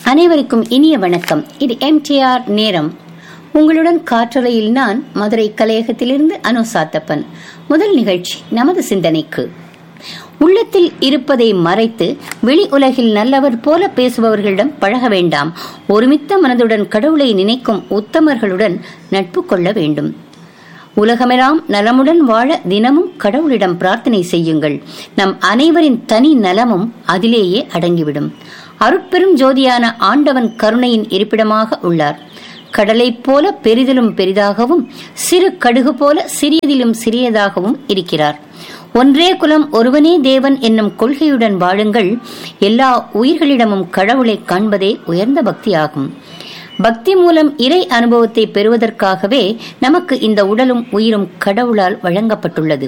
அனைவருக்கும் இனிய வணக்கம் இது எம்டிஆர் நேரம் உங்களுடன் காற்றலையில் நான் மதுரை கலையகத்திலிருந்து அனு சாத்தப்பன் முதல் நிகழ்ச்சி நமது சிந்தனைக்கு உள்ளத்தில் இருப்பதை மறைத்து வெளி உலகில் நல்லவர் போல பேசுபவர்களிடம் பழக வேண்டாம் ஒருமித்த மனதுடன் கடவுளை நினைக்கும் உத்தமர்களுடன் நட்பு கொள்ள வேண்டும் உலகமெல்லாம் நலமுடன் வாழ தினமும் கடவுளிடம் பிரார்த்தனை செய்யுங்கள் நம் அனைவரின் தனி நலமும் அதிலேயே அடங்கிவிடும் அருட்பெரும் ஜோதியான ஆண்டவன் கருணையின் இருப்பிடமாக உள்ளார் கடலைப் போல பெரிதிலும் பெரிதாகவும் சிறு கடுகு போல சிறியதிலும் சிறியதாகவும் இருக்கிறார் ஒன்றே குலம் ஒருவனே தேவன் என்னும் கொள்கையுடன் வாழுங்கள் எல்லா உயிர்களிடமும் கடவுளை காண்பதே உயர்ந்த பக்தியாகும் பக்தி மூலம் இறை அனுபவத்தை பெறுவதற்காகவே நமக்கு இந்த உடலும் உயிரும் கடவுளால் வழங்கப்பட்டுள்ளது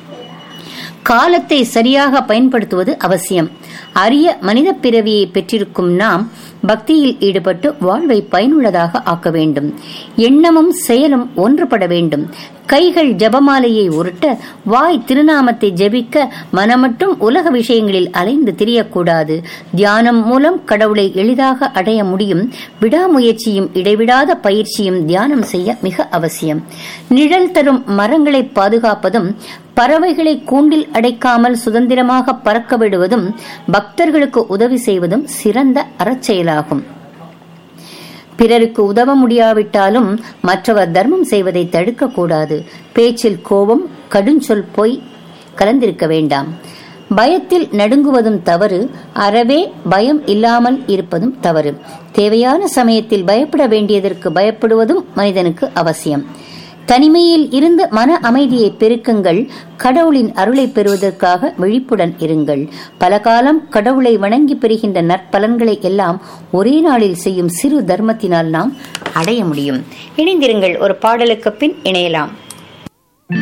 காலத்தை சரியாக பயன்படுத்துவது அவசியம் அரிய மனித பிறவியை பெற்றிருக்கும் நாம் பக்தியில் ஈடுபட்டு வாழ்வை பயனுள்ளதாக ஆக்க வேண்டும் எண்ணமும் செயலும் ஒன்றுபட வேண்டும் கைகள் ஜபமாலையை உருட்ட வாய் திருநாமத்தை ஜெபிக்க மனமட்டும் உலக விஷயங்களில் அலைந்து திரியக்கூடாது தியானம் மூலம் கடவுளை எளிதாக அடைய முடியும் விடாமுயற்சியும் இடைவிடாத பயிற்சியும் தியானம் செய்ய மிக அவசியம் நிழல் தரும் மரங்களை பாதுகாப்பதும் பறவைகளை கூண்டில் அடைக்காமல் சுதந்திரமாக பறக்க விடுவதும் பக்தர்களுக்கு உதவி செய்வதும் சிறந்த அறச்செயலாகும் பிறருக்கு உதவ முடியாவிட்டாலும் மற்றவர் தர்மம் செய்வதை தடுக்கக்கூடாது பேச்சில் கோபம் கடுஞ்சொல் போய் கலந்திருக்க வேண்டாம் பயத்தில் நடுங்குவதும் தவறு அறவே பயம் இல்லாமல் இருப்பதும் தவறு தேவையான சமயத்தில் பயப்பட வேண்டியதற்கு பயப்படுவதும் மனிதனுக்கு அவசியம் தனிமையில் இருந்து மன அமைதியை பெருக்குங்கள் கடவுளின் அருளை பெறுவதற்காக விழிப்புடன் இருங்கள் பல காலம் கடவுளை வணங்கி பெறுகின்ற நற்பலன்களை எல்லாம் ஒரே நாளில் செய்யும் சிறு தர்மத்தினால் நாம் அடைய முடியும் இணைந்திருங்கள் ஒரு பாடலுக்கு பின் இணையலாம்